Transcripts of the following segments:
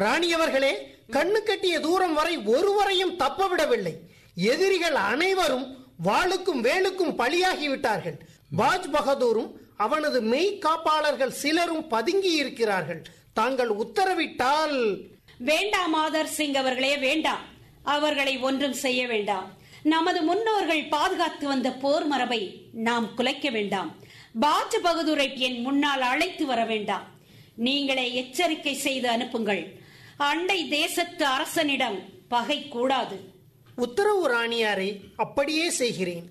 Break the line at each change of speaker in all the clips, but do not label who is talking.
ராணியவர்களே கண்ணு கட்டிய தூரம் வரை ஒருவரையும் தப்ப விடவில்லை எதிரிகள் அனைவரும் வாளுக்கும் வேலுக்கும் பலியாகி விட்டார்கள் பாஜ் பகதூரும் அவனது மெய் காப்பாளர்கள் சிலரும் பதுங்கி இருக்கிறார்கள் தாங்கள் உத்தரவிட்டால்
வேண்டாம் ஆதர் சிங் அவர்களே வேண்டாம் அவர்களை ஒன்றும் செய்ய வேண்டாம் நமது முன்னோர்கள் பாதுகாத்து வந்த போர் மரபை நாம் குலைக்க வேண்டாம் பாஜ பகதூரை என் முன்னால் அழைத்து வர வேண்டாம் நீங்களே எச்சரிக்கை செய்து அனுப்புங்கள் அண்டை தேசத்து அரசனிடம் பகை கூடாது
உத்தரவு ராணியாரே அப்படியே செய்கிறேன்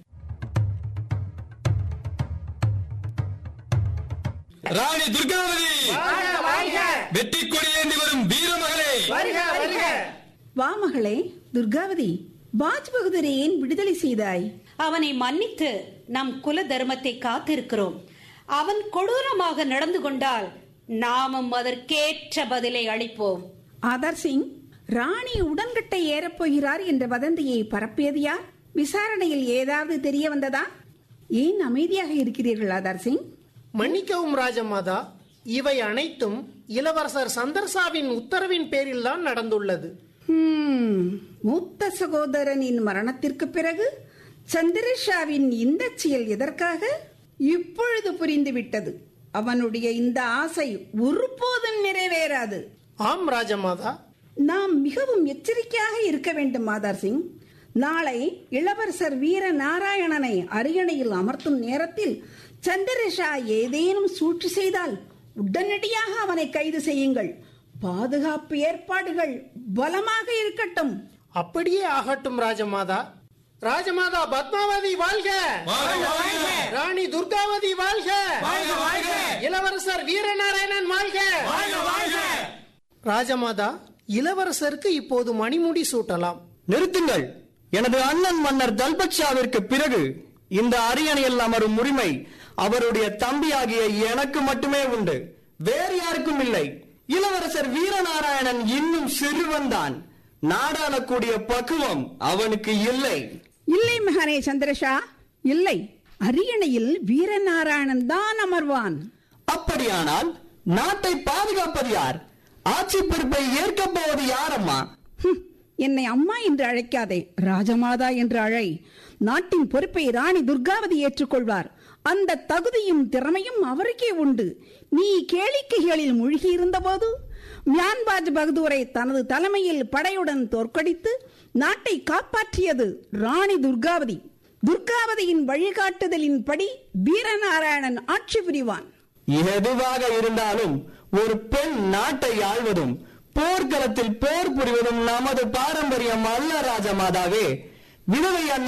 ராணி துர்காவதி வெற்றி கொடியேந்தி வரும் வீரமகளே
வா மகளே துர்காவதி பாஜ் பகதூரை ஏன் விடுதலை செய்தாய்
அவனை மன்னித்து நம் குல தர்மத்தை காத்திருக்கிறோம் அவன் கொடூரமாக நடந்து கொண்டால் நாமும் அதற்கேற்ற பதிலை அளிப்போம்
ஆதார் சிங் ராணி உடன்கட்டை ஏறப் போகிறார் என்ற வதந்தியை பரப்பியது யார் விசாரணையில் ஏதாவது தெரிய வந்ததா ஏன் அமைதியாக இருக்கிறீர்கள் ஆதார் சிங்
மன்னிக்கவும் ராஜமாதா இவை அனைத்தும் இளவரசர் சந்தர்சாவின் உத்தரவின் பேரில் தான் நடந்துள்ளது
ஹம், மூத்த சகோதரனின் மரணத்திற்கு பிறகு சந்திரஷாவின் இந்த செயல் எதற்காக இப்பொழுது புரிந்துவிட்டது அவனுடைய இந்த ஆசை ஒருபோதும் நிறைவேறாது
ஆம் ராஜமாதா
நாம் மிகவும் எச்சரிக்கையாக இருக்க வேண்டும் மாதார் சிங் நாளை இளவரசர் வீர நாராயணனை அரியணையில் அமர்த்தும் நேரத்தில் சந்திரஷா ஏதேனும் சூழ்ச்சி செய்தால் உடனடியாக அவனை கைது செய்யுங்கள் பாதுகாப்பு ஏற்பாடுகள் பலமாக இருக்கட்டும்
அப்படியே ஆகட்டும் ராஜமாதா ராஜமாதா பத்மாவதி வாழ்க ராணி துர்காவதி வாழ்க இளவரசர் வீரநாராயணன் வாழ்க ராஜமாதா இளவரசருக்கு இப்போது மணிமுடி சூட்டலாம்
நிறுத்துங்கள் எனது அண்ணன் மன்னர் தல்பக்ஷாவிற்கு பிறகு இந்த அரியணையில் அமரும் உரிமை அவருடைய தம்பியாகிய எனக்கு மட்டுமே உண்டு வேறு யாருக்கும் இல்லை இளவரசர் வீரநாராயணன் இன்னும் சிறுவன்தான் நாடாளக்கூடிய பக்குவம் அவனுக்கு இல்லை
இல்லை மகனே சந்திரஷா இல்லை அரியணையில் வீரநாராயணன் தான் அமர்வான்
அப்படியானால் நாட்டை பாதுகாப்பது யார் ஆட்சி பொறுப்பை ஏற்கப் போவது யாரம்மா
ஹும், என்னை அம்மா என்று அழைக்காதே ராஜமாதா என்று அழை நாட்டின் பொறுப்பை ராணி துர்காவதி ஏற்றுக்கொள்வார் அந்த தகுதியும் திறமையும் அவருக்கே உண்டு நீ கேளிக்கைகளில் மூழ்கி இருந்தபோது மியான்பாஜ் பகதூரை தனது தலைமையில் படையுடன் தோற்கடித்து நாட்டை காப்பாற்றியது ராணி துர்காவதி துர்காவதியின் வழிகாட்டுதலின்படி வீரநாராயணன் ஆட்சி புரிவான்
எதுவாக இருந்தாலும் ஒரு பெண் நாட்டை ஆள்வதும் போர்க்களத்தில் போர் புரிவதும் நமது பாரம்பரியம் அல்ல ராஜமாதாவே விதவை அன்னை